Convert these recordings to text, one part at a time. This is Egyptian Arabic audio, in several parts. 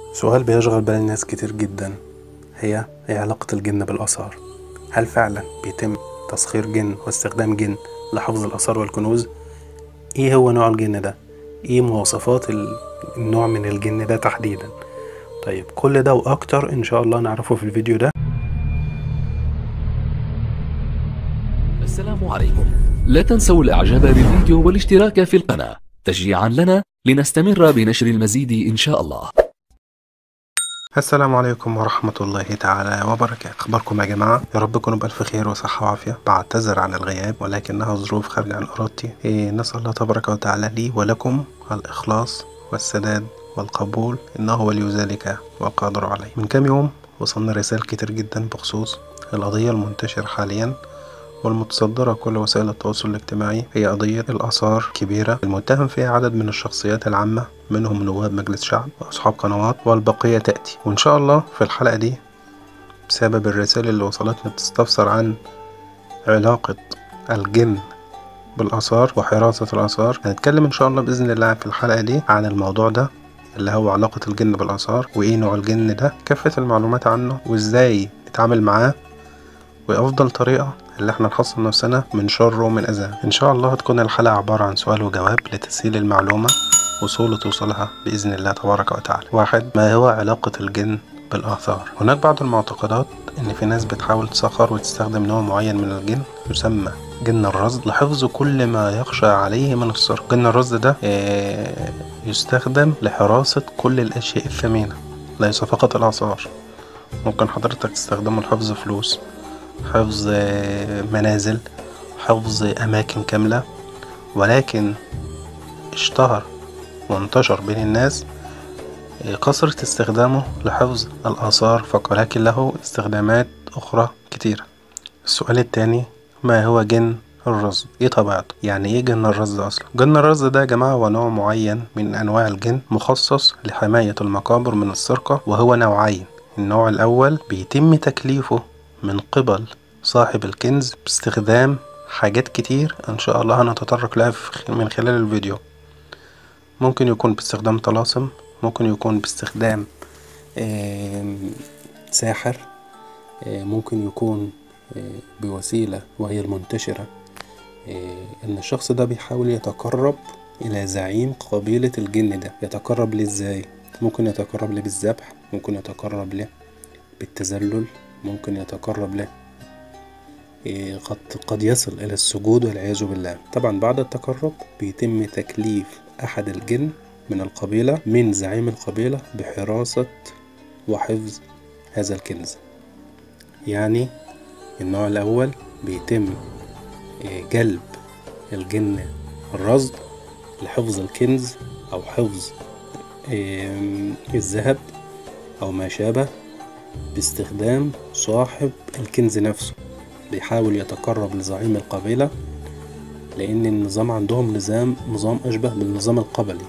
سؤال بيشغل بال الناس كتير جدا هي ايه علاقة الجن بالآثار هل فعلا بيتم تسخير جن واستخدام جن لحفظ الآثار والكنوز ايه هو نوع الجن ده ايه مواصفات ال- النوع من الجن ده تحديدا طيب كل ده واكتر ان شاء الله نعرفه في الفيديو ده السلام عليكم لا تنسوا الاعجاب بالفيديو والاشتراك في القناة تشجيعا لنا لنستمر بنشر المزيد ان شاء الله السلام عليكم ورحمة الله تعالى وبركاته أخباركم يا جماعة يا رب تكونوا بألف خير وصحة وعافية بعتذر عن الغياب ولكنها ظروف خارجة عن إرادتي إيه نسأل الله تبارك وتعالى لي ولكم الإخلاص والسداد والقبول إنه ولي ذلك والقادر عليه من كام يوم وصلنا رسائل كتير جدا بخصوص القضية المنتشرة حاليا والمتصدرة كل وسائل التواصل الاجتماعي هي قضية الآثار كبيرة المتهم فيها عدد من الشخصيات العامة منهم نواب مجلس شعب وأصحاب قنوات والبقية تأتي وإن شاء الله في الحلقة دي بسبب الرسائل اللي وصلتني بتستفسر عن علاقة الجن بالآثار وحراسة الآثار هنتكلم إن شاء الله بإذن الله في الحلقة دي عن الموضوع ده اللي هو علاقة الجن بالآثار وإيه نوع الجن ده كافة المعلومات عنه وإزاي نتعامل معاه وأفضل طريقة اللي احنا نحصن نفسنا من شره ومن أذاه إن شاء الله هتكون الحلقة عبارة عن سؤال وجواب لتسهيل المعلومة وصول توصلها بإذن الله تبارك وتعالى واحد ما هو علاقة الجن بالآثار هناك بعض المعتقدات إن في ناس بتحاول تسخر وتستخدم نوع معين من الجن يسمى جن الرصد لحفظ كل ما يخشى عليه من السرقة جن الرصد ده آه، يستخدم لحراسة كل الأشياء الثمينة ليس فقط الآثار ممكن حضرتك تستخدمه لحفظ فلوس حفظ آه، منازل حفظ أماكن كاملة ولكن اشتهر وانتشر بين الناس آه، كثرة استخدامه لحفظ الآثار فقط ولكن له استخدامات أخرى كتيرة السؤال التاني ما هو جن الرصد ايه طبيعته يعني ايه جن الرصد اصلا جن الرصد ده يا جماعه هو نوع معين من انواع الجن مخصص لحمايه المقابر من السرقه وهو نوعين النوع الاول بيتم تكليفه من قبل صاحب الكنز باستخدام حاجات كتير ان شاء الله هنتطرق لها في- من خلال الفيديو ممكن يكون باستخدام طلاسم ممكن يكون باستخدام آم، ساحر آه، ممكن يكون آه، بوسيلة وهي المنتشرة آه، إن الشخص ده بيحاول يتقرب إلى زعيم قبيلة الجن ده يتقرب ليه إزاي؟ ممكن يتقرب ليه بالذبح ممكن يتقرب ليه بالتذلل ممكن يتقرب له إيه، قد قد يصل إلى السجود والعياذ بالله طبعا بعد التقرب بيتم تكليف أحد الجن من القبيلة من زعيم القبيلة بحراسة وحفظ هذا الكنز يعني النوع الأول بيتم إيه، جلب الجن الرصد لحفظ الكنز أو حفظ إيه، الذهب أو ما شابه باستخدام صاحب الكنز نفسه بيحاول يتقرب لزعيم القبيلة لأن النظام عندهم نظام نظام أشبه بالنظام القبلي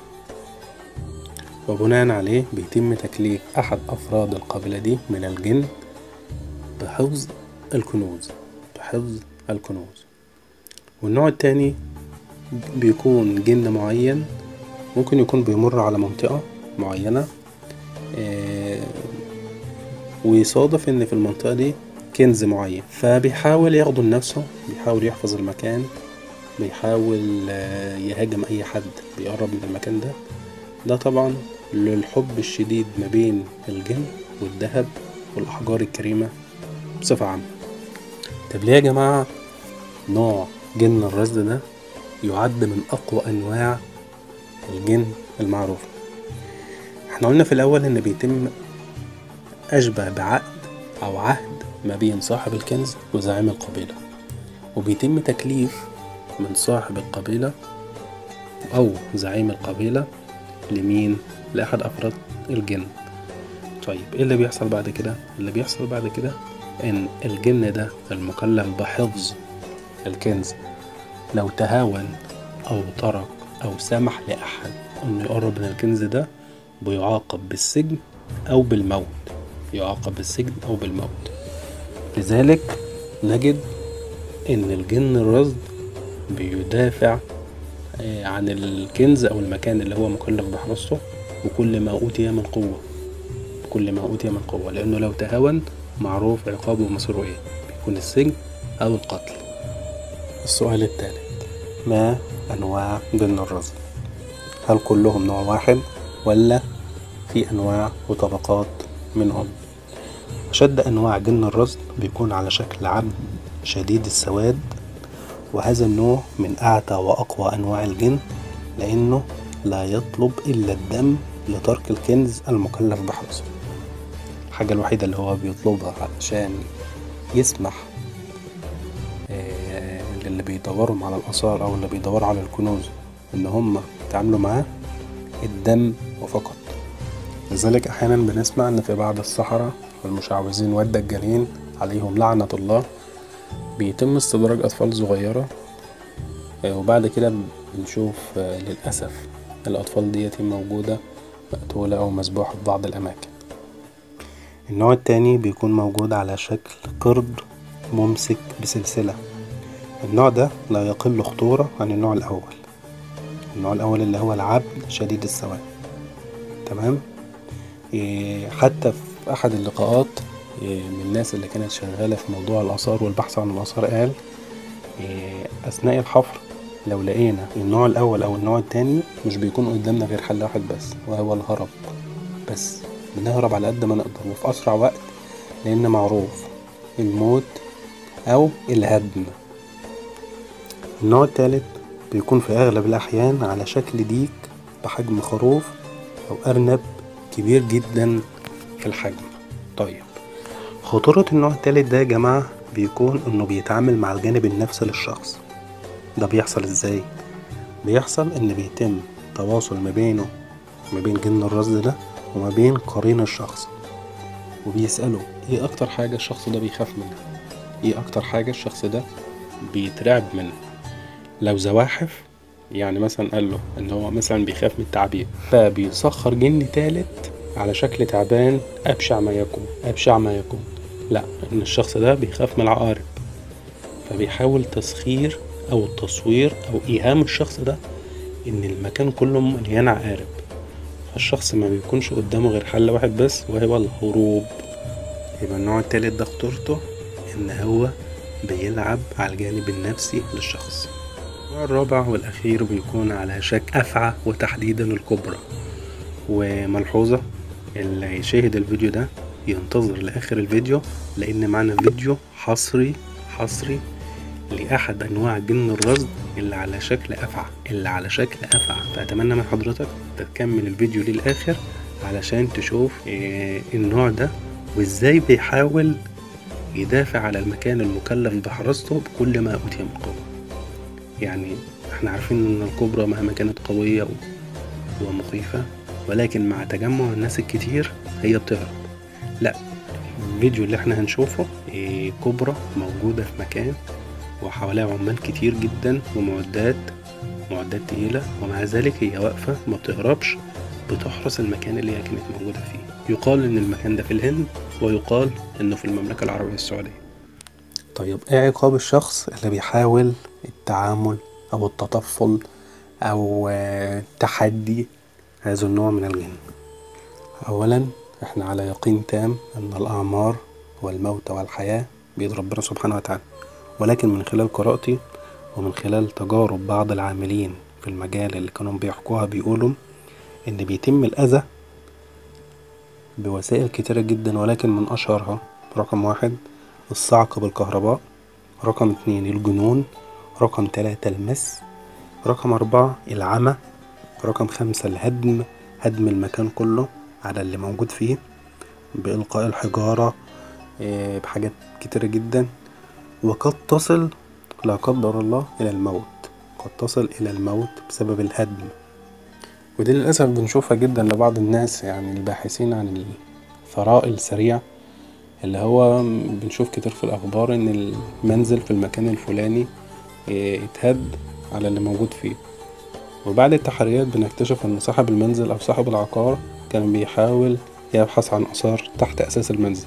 وبناء عليه بيتم تكليف أحد أفراد القبيلة دي من الجن بحفظ الكنوز بحفظ الكنوز والنوع التاني بيكون جن معين ممكن يكون بيمر على منطقة معينة آه، ويصادف ان في المنطقة دي كنز معين فبيحاول ياخده لنفسه بيحاول يحفظ المكان بيحاول آه، يهاجم اي حد بيقرب من المكان ده ده طبعا للحب الشديد ما بين الجن والذهب والاحجار الكريمة بصفة عامة طب ليه يا جماعة نوع جن الرصد ده يعد من اقوى انواع الجن المعروفة احنا قلنا في الاول ان بيتم أشبه بعقد أو عهد ما بين صاحب الكنز وزعيم القبيلة وبيتم تكليف من صاحب القبيلة أو زعيم القبيلة لمين؟ لأحد أفراد الجن طيب إيه اللي بيحصل بعد كده؟ اللي بيحصل بعد كده إن الجن ده المكلف بحفظ الكنز لو تهاون أو ترك أو سمح لأحد إنه يقرب من الكنز ده بيعاقب بالسجن أو بالموت يعاقب بالسجن أو بالموت لذلك نجد إن الجن الرصد بيدافع آه، عن الكنز أو المكان اللي هو مكلف بحراسته وكل ما أوتي من قوة بكل ما أوتي من قوة لأنه لو تهاون معروف عقابه ومصيره إيه بيكون السجن أو القتل السؤال الثالث ما أنواع جن الرصد هل كلهم نوع واحد ولا في أنواع وطبقات منهم أشد أنواع جن الرصد بيكون على شكل عبد شديد السواد وهذا النوع من أعتى وأقوى أنواع الجن لأنه لا يطلب إلا الدم لترك الكنز المكلف بحرزه الحاجة الوحيدة اللي هو بيطلبها علشان يسمح آه، للي بيدوروا على الآثار أو اللي بيدوروا على الكنوز إن هم يتعاملوا معاه الدم وفقط لذلك أحيانا بنسمع إن في بعض السحرة والمشعوذين والدجالين عليهم لعنة الله بيتم استدراج أطفال صغيرة آه، وبعد كده بنشوف آه، للأسف الأطفال ديت موجودة مقتولة أو مسبوحة في بعض الأماكن النوع التاني بيكون موجود على شكل قرد ممسك بسلسلة النوع ده لا يقل خطورة عن النوع الأول النوع الأول اللي هو العبد شديد السواد تمام إيه، حتى في أحد اللقاءات إيه، من الناس اللي كانت شغالة في موضوع الآثار والبحث عن الآثار قال إيه، أثناء الحفر لو لقينا النوع الأول أو النوع التاني مش بيكون قدامنا غير حل واحد بس وهو الهرب بس بنهرب على قد ما نقدر وفي أسرع وقت لأن معروف الموت أو الهدم النوع التالت بيكون في أغلب الأحيان على شكل ديك بحجم خروف أو أرنب كبير جدا في الحجم طيب خطورة النوع التالت ده يا جماعة بيكون إنه بيتعامل مع الجانب النفسي للشخص ده بيحصل إزاي؟ بيحصل إن بيتم تواصل ما بينه ما بين جن الرصد ده وما بين قرين الشخص وبيسأله إيه أكتر حاجة الشخص ده بيخاف منها؟ إيه أكتر حاجة الشخص ده بيترعب منها؟ لو زواحف يعني مثلا قال له ان هو مثلا بيخاف من التعابين فبيسخر جن تالت على شكل تعبان ابشع ما يكون ابشع ما يكون لا ان الشخص ده بيخاف من العقارب فبيحاول تسخير او تصوير او ايهام الشخص ده ان المكان كله مليان عقارب فالشخص ما بيكونش قدامه غير حل واحد بس وهو الهروب يبقى النوع التالت ده خطورته ان هو بيلعب على الجانب النفسي للشخص النوع الرابع والأخير بيكون على شكل أفعى وتحديدا الكبرى وملحوظة اللي يشاهد الفيديو ده ينتظر لآخر الفيديو لأن معنا فيديو حصري حصري لأحد أنواع جن الرصد اللي على شكل أفعى اللي على شكل أفعى فأتمنى من حضرتك تكمل الفيديو للآخر علشان تشوف إيه النوع ده وإزاي بيحاول يدافع على المكان المكلف بحراسته بكل ما أوتي من قوة يعني احنا عارفين ان الكبرى مهما كانت قوية و- ومخيفة ولكن مع تجمع الناس الكتير هي بتهرب لا الفيديو اللي احنا هنشوفه إيه، كبرى موجودة في مكان وحواليها عمال كتير جدا ومعدات معدات تقيلة ومع ذلك هي واقفة ما بتهربش بتحرس المكان اللي هي كانت موجودة فيه يقال ان المكان ده في الهند ويقال انه في المملكة العربية السعودية طيب ايه عقاب الشخص اللي بيحاول التعامل او التطفل او آه، تحدي هذا النوع من الجن اولا احنا على يقين تام ان الاعمار والموت والحياة بيد ربنا سبحانه وتعالى ولكن من خلال قراءتي ومن خلال تجارب بعض العاملين في المجال اللي كانوا بيحكوها بيقولوا ان بيتم الاذى بوسائل كتيرة جدا ولكن من اشهرها رقم واحد الصعق بالكهرباء رقم اتنين الجنون رقم تلاتة المس رقم أربعة العمى رقم خمسة الهدم هدم المكان كله على اللي موجود فيه بإلقاء الحجارة إيه، بحاجات كتيرة جدا وقد تصل لا قدر الله إلى الموت قد تصل إلى الموت بسبب الهدم ودي للأسف بنشوفها جدا لبعض الناس يعني الباحثين عن الثراء السريع اللي هو بنشوف كتير في الأخبار إن المنزل في المكان الفلاني إيه، اتهد على اللي موجود فيه وبعد التحريات بنكتشف إن صاحب المنزل أو صاحب العقار كان بيحاول يبحث عن آثار تحت أساس المنزل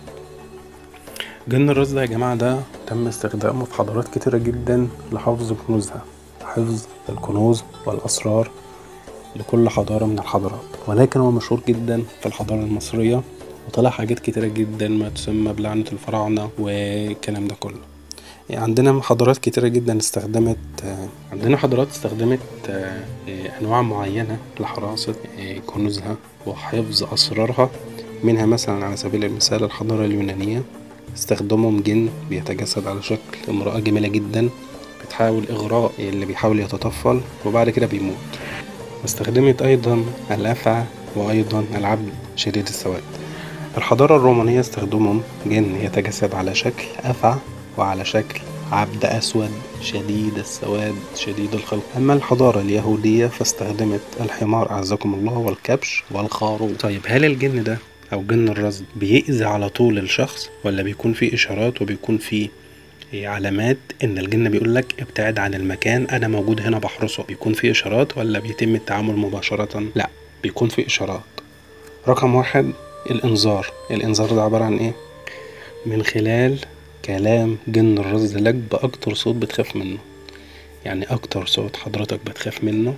جن الرز ده يا جماعة ده تم استخدامه في حضارات كتيرة جدا لحفظ كنوزها حفظ الكنوز والأسرار لكل حضارة من الحضارات ولكن هو مشهور جدا في الحضارة المصرية وطلع حاجات كتيرة جدا ما تسمى بلعنة الفراعنة والكلام ده كله عندنا حضارات كتيرة جدا استخدمت عندنا حضارات استخدمت أنواع معينة لحراسة كنوزها وحفظ أسرارها منها مثلا على سبيل المثال الحضارة اليونانية استخدمهم جن بيتجسد على شكل امرأة جميلة جدا بتحاول إغراء اللي بيحاول يتطفل وبعد كده بيموت واستخدمت أيضا الأفعى وأيضا العبد شديد السواد الحضارة الرومانية استخدمهم جن يتجسد على شكل أفعى وعلى شكل عبد أسود شديد السواد شديد الخلق أما الحضارة اليهودية فاستخدمت الحمار أعزكم الله والكبش والخروف طيب هل الجن ده أو جن الرصد بيأذي على طول الشخص ولا بيكون فيه إشارات وبيكون فيه علامات ان الجن بيقول لك ابتعد عن المكان انا موجود هنا بحرسه بيكون في اشارات ولا بيتم التعامل مباشرة لا بيكون في اشارات رقم واحد الانذار الانذار ده عبارة عن ايه من خلال كلام جن الرصد لك باكتر صوت بتخاف منه يعني اكتر صوت حضرتك بتخاف منه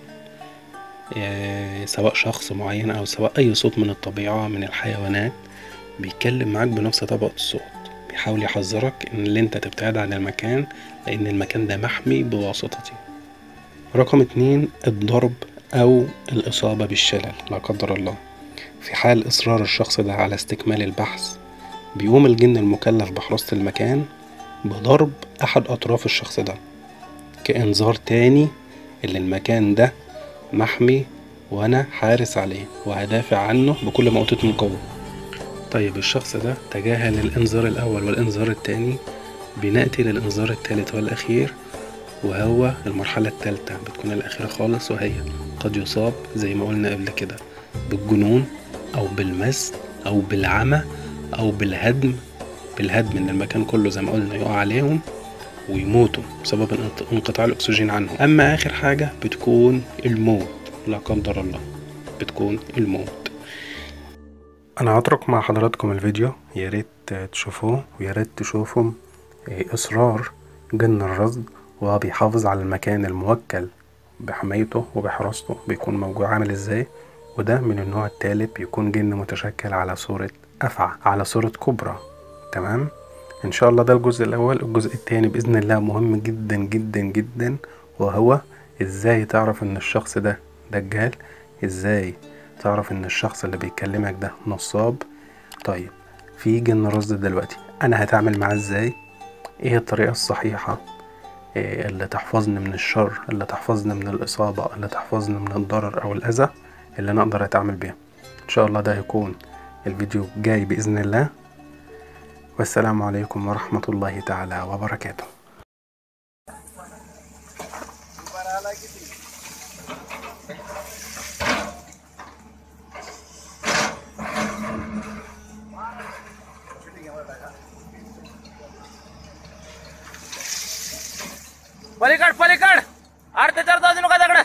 إيه سواء شخص معين او سواء اي صوت من الطبيعة من الحيوانات بيتكلم معاك بنفس طبقة الصوت بيحاول يحذرك ان اللي انت تبتعد عن المكان لان المكان ده محمي بواسطتي رقم اتنين الضرب او الاصابة بالشلل لا قدر الله في حال اصرار الشخص ده على استكمال البحث بيقوم الجن المكلف بحراسة المكان بضرب احد اطراف الشخص ده كانذار تاني اللي المكان ده محمي وانا حارس عليه وهدافع عنه بكل ما اوتيت من قوه طيب الشخص ده تجاهل الانذار الاول والانذار التاني بنأتي للانذار التالت والاخير وهو المرحلة التالتة بتكون الاخيرة خالص وهي قد يصاب زي ما قلنا قبل كده بالجنون او بالمس او بالعمى او بالهدم بالهدم ان المكان كله زي ما قلنا يقع عليهم ويموتوا بسبب انقطاع الاكسجين عنهم اما اخر حاجة بتكون الموت لا قدر الله بتكون الموت انا هترك مع حضراتكم الفيديو يا ريت تشوفوه ويا ريت تشوفوا اصرار جن الرصد وهو بيحافظ على المكان الموكل بحمايته وبحراسته بيكون موجود عامل ازاي وده من النوع التالت بيكون جن متشكل على صورة أفعى على صورة كبرى تمام ان شاء الله ده الجزء الاول الجزء التاني باذن الله مهم جدا جدا جدا وهو ازاي تعرف ان الشخص ده دجال ازاي تعرف ان الشخص اللي بيكلمك ده نصاب طيب في جن رصد دلوقتي انا هتعامل معاه ازاي ايه الطريقة الصحيحة إيه اللي تحفظني من الشر اللي تحفظني من الاصابة اللي تحفظني من الضرر او الاذى اللي انا اقدر اتعامل بيها ان شاء الله ده هيكون الفيديو جاي باذن الله والسلام عليكم ورحمة الله تعالى وبركاته पलीकड पलीकड अर्ध चार तास नका दगड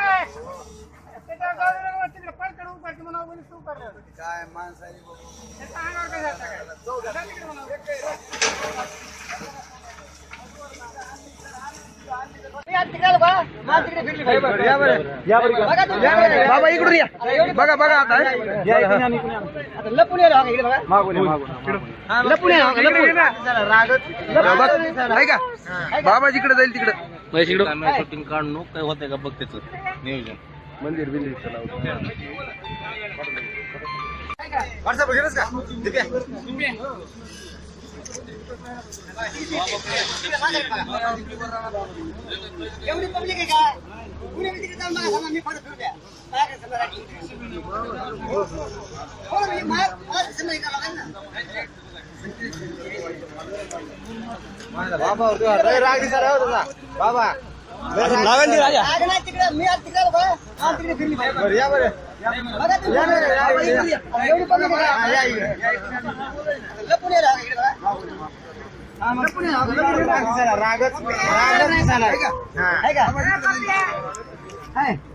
बाबा इकडून या बघा बघा आता लपून या इकडे बघा मागून लपून या लपून आहे का बाबा जिकडे जाईल तिकडे शूटिंग काढून काय होतंय का बघ त्याचं नियोजन मंदिर बिंदिर एवढी पब्लिक आहे का पुणे तिकडे जाऊन मला सांगा मी परत फिरू द्या काय करायचं मराठी हो ना, मी मला- मला समजायचं का लोकांना? राग नाही तिकडे मी आज तिकडे बघा हा तिकडे फिरली पाहिजे. बघा तुम्ही. एवढी पब्लिक आहे का? लपून या राग इकडे बघा. लपून या, लपून या. आहे का? आहे?